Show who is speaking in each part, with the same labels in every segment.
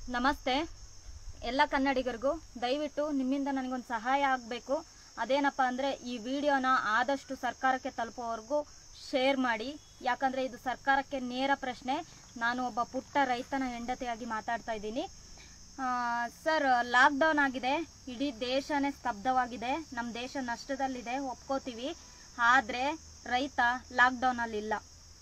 Speaker 1: ನಮಸ್ತೆ ಎಲ್ಲ ಕನ್ನಡಿಗರಿಗೂ ದಯವಿಟ್ಟು ನಿಮ್ಮಿಂದ ನನಗೊಂದು ಸಹಾಯ ಆಗಬೇಕು ಅದೇನಪ್ಪ ಅಂದರೆ ಈ ವಿಡಿಯೋನ ಆದಷ್ಟು ಸರ್ಕಾರಕ್ಕೆ ತಲುಪೋವರೆಗೂ ಶೇರ್ ಮಾಡಿ ಯಾಕಂದರೆ ಇದು ಸರ್ಕಾರಕ್ಕೆ ನೇರ ಪ್ರಶ್ನೆ ನಾನು ಒಬ್ಬ ಪುಟ್ಟ ರೈತನ ಹೆಂಡತಿಯಾಗಿ ಮಾತಾಡ್ತಾ ಇದ್ದೀನಿ ಸರ್ ಲಾಕ್ಡೌನ್ ಆಗಿದೆ ಇಡೀ ದೇಶನೇ ಸ್ತಬ್ಧವಾಗಿದೆ ನಮ್ಮ ದೇಶ ನಷ್ಟದಲ್ಲಿದೆ ಒಪ್ಕೋತೀವಿ ಆದರೆ ರೈತ ಲಾಕ್ಡೌನಲ್ಲಿ ಇಲ್ಲ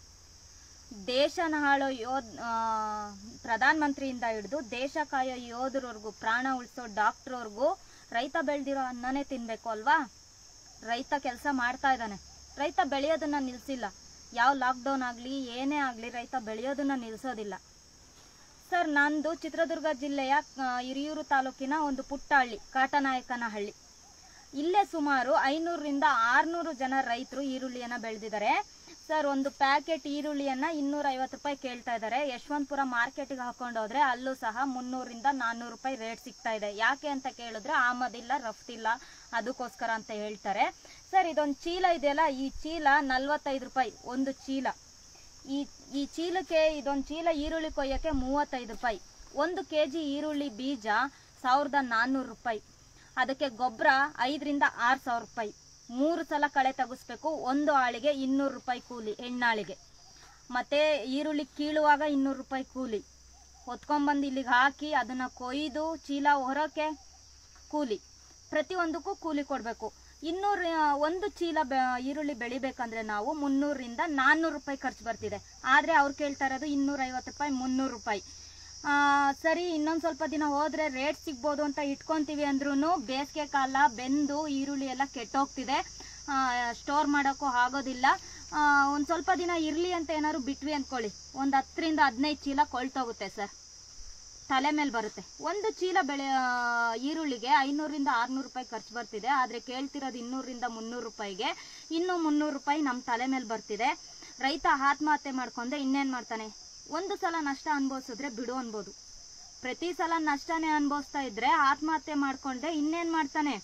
Speaker 1: ದೇಶನ ಆಳೋ ಯೋಧ್ ಪ್ರಧಾನ ಮಂತ್ರಿಯಿಂದ ಹಿಡಿದು ದೇಶ ಕಾಯೋ ಯೋಧರವರೆಗೂ ಪ್ರಾಣ ಉಳಿಸೋ ಡಾಕ್ಟ್ರವ್ರಿಗೂ ರೈತ ಬೆಳೆದಿರೋ ಅನ್ನನೇ ತಿನ್ಬೇಕು ಅಲ್ವಾ ರೈತ ಕೆಲಸ ಮಾಡ್ತಾ ಇದ್ದಾನೆ ರೈತ ಬೆಳೆಯೋದನ್ನ ನಿಲ್ಸಿಲ್ಲ ಯಾವ ಲಾಕ್ಡೌನ್ ಆಗಲಿ ಏನೇ ಆಗಲಿ ರೈತ ಬೆಳೆಯೋದನ್ನ ನಿಲ್ಸೋದಿಲ್ಲ ಸರ್ ನಂದು ಚಿತ್ರದುರ್ಗ ಜಿಲ್ಲೆಯ ಆ, ಹಿರಿಯೂರು ತಾಲೂಕಿನ ಒಂದು ಪುಟ್ಟ ಹಳ್ಳಿ ಕಾಟನಾಯಕನಹಳ್ಳಿ ಇಲ್ಲೇ ಸುಮಾರು ಐನೂರರಿಂದ ಆರ್ನೂರು ಜನ ರೈತರು ಈರುಳ್ಳಿಯನ್ನ ಬೆಳೆದಿದ್ದಾರೆ ಸರ್ ಒಂದು ಪ್ಯಾಕೆಟ್ ಈರುಳ್ಳಿಯನ್ನ ಇನ್ನೂರ ಐವತ್ತು ರೂಪಾಯಿ ಕೇಳ್ತಾ ಇದ್ದಾರೆ ಯಶವಂತಪುರ ಮಾರ್ಕೆಟ್ಗೆ ಹಾಕೊಂಡು ಹೋದ್ರೆ ಅಲ್ಲೂ ಸಹ ಮುನ್ನೂರಿಂದ ನಾನ್ನೂರು ರೂಪಾಯಿ ರೇಟ್ ಸಿಗ್ತಾ ಇದೆ ಯಾಕೆ ಅಂತ ಕೇಳಿದ್ರೆ ಆಮದಿಲ್ಲ ರಫ್ತಿಲ್ಲ ಅದಕ್ಕೋಸ್ಕರ ಅಂತ ಹೇಳ್ತಾರೆ ಸರ್ ಇದೊಂದು ಚೀಲ ಇದೆಯಲ್ಲ ಈ ಚೀಲ ನಲ್ವತ್ತೈದು ರೂಪಾಯಿ ಒಂದು ಚೀಲ ಈ ಈ ಚೀಲಕ್ಕೆ ಇದೊಂದು ಚೀಲ ಈರುಳ್ಳಿ ಕೊಯ್ಯಕ್ಕೆ ಮೂವತ್ತೈದು ರೂಪಾಯಿ ಒಂದು ಕೆ ಜಿ ಈರುಳ್ಳಿ ಬೀಜ ಸಾವಿರದ ನಾನ್ನೂರು ರೂಪಾಯಿ ಅದಕ್ಕೆ ಗೊಬ್ಬರ ಐದರಿಂದ ಆರು ಸಾವಿರ ರೂಪಾಯಿ ಮೂರು ಸಲ ಕಳೆ ತೆಗಿಸ್ಬೇಕು ಒಂದು ಆಳಿಗೆ ಇನ್ನೂರು ರೂಪಾಯಿ ಕೂಲಿ ಹೆಣ್ಣಾಳಿಗೆ ಮತ್ತೆ ಈರುಳ್ಳಿ ಕೀಳುವಾಗ ಇನ್ನೂರು ರೂಪಾಯಿ ಕೂಲಿ ಹೊತ್ಕೊಂಡ್ಬಂದು ಇಲ್ಲಿಗೆ ಹಾಕಿ ಅದನ್ನ ಕೊಯ್ದು ಚೀಲ ಹೊರಕ್ಕೆ ಕೂಲಿ ಪ್ರತಿಯೊಂದಕ್ಕೂ ಕೂಲಿ ಕೊಡಬೇಕು ಇನ್ನೂರು ಒಂದು ಚೀಲ ಬೆ ಈರುಳ್ಳಿ ಬೆಳಿಬೇಕಂದ್ರೆ ನಾವು ಮುನ್ನೂರರಿಂದ ನಾನ್ನೂರು ರೂಪಾಯಿ ಖರ್ಚು ಬರ್ತಿದೆ ಆದರೆ ಅವ್ರು ಕೇಳ್ತಾ ಇರೋದು ಇನ್ನೂರೈವತ್ತು ರೂಪಾಯಿ ಮುನ್ನೂರು ರೂಪಾಯಿ ಆ, ಸರಿ ಇನ್ನೊಂದು ಸ್ವಲ್ಪ ದಿನ ಹೋದ್ರೆ ರೇಟ್ ಸಿಗ್ಬೋದು ಅಂತ ಇಟ್ಕೊಂತೀವಿ ಅಂದ್ರೂ ಬೇಸಿಗೆ ಕಾಲ ಬೆಂದು ಈರುಳ್ಳಿ ಎಲ್ಲ ಕೆಟ್ಟೋಗ್ತಿದೆ ಸ್ಟೋರ್ ಮಾಡೋಕ್ಕೂ ಆಗೋದಿಲ್ಲ ಒಂದು ಸ್ವಲ್ಪ ದಿನ ಇರಲಿ ಅಂತ ಏನಾದ್ರು ಬಿಟ್ವಿ ಅಂದ್ಕೊಳ್ಳಿ ಒಂದು ಹತ್ತರಿಂದ ಹದಿನೈದು ಚೀಲ ಕೊಳ್ತೋಗುತ್ತೆ ಸರ್ ತಲೆ ಮೇಲೆ ಬರುತ್ತೆ ಒಂದು ಚೀಲ ಬೆಳೆ ಆ, ಈರುಳ್ಳಿಗೆ ಐನೂರಿಂದ ಆರ್ನೂರು ರೂಪಾಯಿ ಖರ್ಚು ಬರ್ತಿದೆ ಆದರೆ ಕೇಳ್ತಿರೋದು ಇನ್ನೂರಿಂದ ಮುನ್ನೂರು ರೂಪಾಯಿಗೆ ಇನ್ನು ಮುನ್ನೂರು ರೂಪಾಯಿ ನಮ್ಮ ತಲೆ ಮೇಲೆ ಬರ್ತಿದೆ ರೈತ ಆತ್ಮಹತ್ಯೆ ಮಾಡ್ಕೊಂಡೆ ಇನ್ನೇನು ಮಾಡ್ತಾನೆ ಒಂದು ಸಲ ನಷ್ಟ ಅನುಭವಿಸಿದ್ರೆ ಬಿಡು ಅನ್ಬೋದು ಪ್ರತಿ ಸಲ ನಷ್ಟನೇ ಅನುಭವಿಸ್ತಾ ಇದ್ರೆ ಆತ್ಮಹತ್ಯೆ ಮಾಡ್ಕೊಂಡೆ ಇನ್ನೇನು ಮಾಡ್ತಾನೆ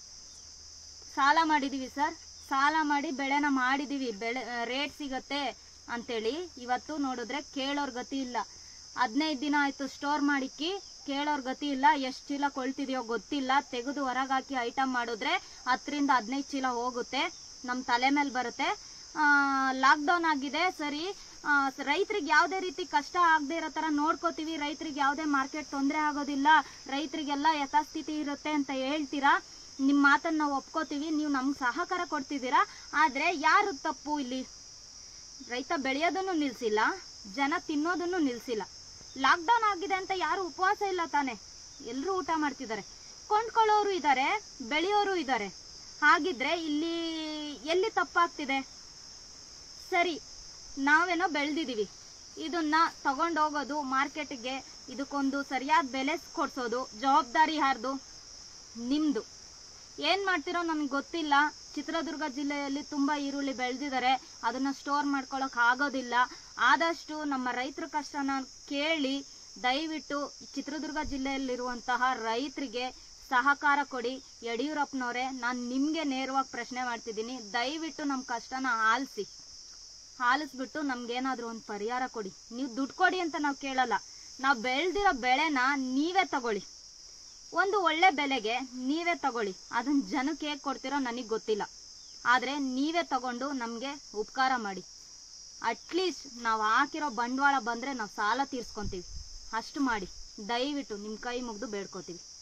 Speaker 1: ಸಾಲ ಮಾಡಿದೀವಿ ಸರ್ ಸಾಲ ಮಾಡಿ ಬೆಳೆನ ಮಾಡಿದೀವಿ ಬೆಳೆ ರೇಟ್ ಸಿಗತ್ತೆ ಅಂತೇಳಿ ಇವತ್ತು ನೋಡಿದ್ರೆ ಕೇಳೋರ್ ಗತಿ ಇಲ್ಲ ಹದಿನೈದು ದಿನ ಆಯ್ತು ಸ್ಟೋರ್ ಮಾಡಿಕ್ಕಿ ಕೇಳೋರ್ ಗತಿ ಇಲ್ಲ ಎಷ್ಟು ಚೀಲ ಕೊಳ್ತಿದೆಯೋ ಗೊತ್ತಿಲ್ಲ ತೆಗೆದು ಹೊರಗಾಕಿ ಐಟಮ್ ಮಾಡಿದ್ರೆ ಹತ್ತರಿಂದ ಹದಿನೈದು ಚೀಲ ಹೋಗುತ್ತೆ ನಮ್ಮ ತಲೆ ಮೇಲೆ ಬರುತ್ತೆ ಲಾಕ್ಡೌನ್ ಆಗಿದೆ ಸರಿ ರೈತರಿಗೆ ಯಾವುದೇ ರೀತಿ ಕಷ್ಟ ಆಗದೆ ಇರೋ ಥರ ನೋಡ್ಕೋತೀವಿ ರೈತರಿಗೆ ಯಾವುದೇ ಮಾರ್ಕೆಟ್ ತೊಂದರೆ ಆಗೋದಿಲ್ಲ ರೈತರಿಗೆಲ್ಲ ಯಥಾಸ್ಥಿತಿ ಇರುತ್ತೆ ಅಂತ ಹೇಳ್ತೀರಾ ನಿಮ್ಮ ಮಾತನ್ನ ನಾವು ಒಪ್ಕೋತೀವಿ ನೀವು ನಮ್ಗೆ ಸಹಕಾರ ಕೊಡ್ತಿದ್ದೀರಾ ಆದರೆ ಯಾರು ತಪ್ಪು ಇಲ್ಲಿ ರೈತ ಬೆಳೆಯೋದನ್ನು ನಿಲ್ಸಿಲ್ಲ ಜನ ತಿನ್ನೋದನ್ನು ನಿಲ್ಸಿಲ್ಲ ಲಾಕ್ಡೌನ್ ಆಗಿದೆ ಅಂತ ಯಾರು ಉಪವಾಸ ಇಲ್ಲ ತಾನೆ ಎಲ್ಲರೂ ಊಟ ಮಾಡ್ತಿದ್ದಾರೆ ಕೊಂಡ್ಕೊಳ್ಳೋರು ಇದ್ದಾರೆ ಬೆಳೆಯೋರು ಇದ್ದಾರೆ ಹಾಗಿದ್ರೆ ಇಲ್ಲಿ ಎಲ್ಲಿ ತಪ್ಪಾಗ್ತಿದೆ ಸರಿ ನಾವೇನೋ ಬೆಳೆದಿದ್ದೀವಿ ಇದನ್ನ ತಗೊಂಡೋಗೋದು ಮಾರ್ಕೆಟ್ಗೆ ಇದಕ್ಕೊಂದು ಸರಿಯಾದ ಬೆಲೆ ಕೊಡ್ಸೋದು ಜವಾಬ್ದಾರಿ ಯಾರ್ದು ನಿಮ್ದು ಏನ್ ಮಾಡ್ತಿರೋ ನಮ್ಗೆ ಗೊತ್ತಿಲ್ಲ ಚಿತ್ರದುರ್ಗ ಜಿಲ್ಲೆಯಲ್ಲಿ ತುಂಬಾ ಈರುಳ್ಳಿ ಬೆಳೆದಿದ್ದಾರೆ ಅದನ್ನ ಸ್ಟೋರ್ ಮಾಡ್ಕೊಳಕ್ ಆಗೋದಿಲ್ಲ ಆದಷ್ಟು ನಮ್ಮ ರೈತರ ಕಷ್ಟನ ಕೇಳಿ ದಯವಿಟ್ಟು ಚಿತ್ರದುರ್ಗ ಜಿಲ್ಲೆಯಲ್ಲಿರುವಂತಹ ರೈತರಿಗೆ ಸಹಕಾರ ಕೊಡಿ ಯಡಿಯೂರಪ್ಪನವರೇ ನಾನು ನಿಮ್ಗೆ ನೇರವಾಗಿ ಪ್ರಶ್ನೆ ಮಾಡ್ತಿದ್ದೀನಿ ದಯವಿಟ್ಟು ನಮ್ಮ ಕಷ್ಟನ ಆಲಿಸಿ ಆಲಿಸ್ಬಿಟ್ಟು ನಮ್ಗೇನಾದ್ರೂ ಒಂದು ಪರಿಹಾರ ಕೊಡಿ ನೀವು ದುಡ್ಡು ಕೊಡಿ ಅಂತ ನಾವು ಕೇಳಲ್ಲ ನಾವು ಬೆಳೆದಿರೋ ಬೆಳೆನ ನೀವೇ ತಗೊಳ್ಳಿ ಒಂದು ಒಳ್ಳೆ ಬೆಲೆಗೆ ನೀವೇ ತಗೊಳ್ಳಿ ಅದನ್ನ ಜನಕ್ಕೆ ಹೇಗೆ ಕೊಡ್ತೀರೋ ನನಗೆ ಗೊತ್ತಿಲ್ಲ ಆದರೆ ನೀವೇ ತಗೊಂಡು ನಮಗೆ ಉಪಕಾರ ಮಾಡಿ ಅಟ್ಲೀಸ್ಟ್ ನಾವು ಹಾಕಿರೋ ಬಂಡವಾಳ ಬಂದರೆ ನಾವು ಸಾಲ ತೀರ್ಸ್ಕೊಂತೀವಿ ಅಷ್ಟು ಮಾಡಿ ದಯವಿಟ್ಟು ನಿಮ್ಮ ಕೈ ಮುಗಿದು ಬೇಡ್ಕೋತೀವಿ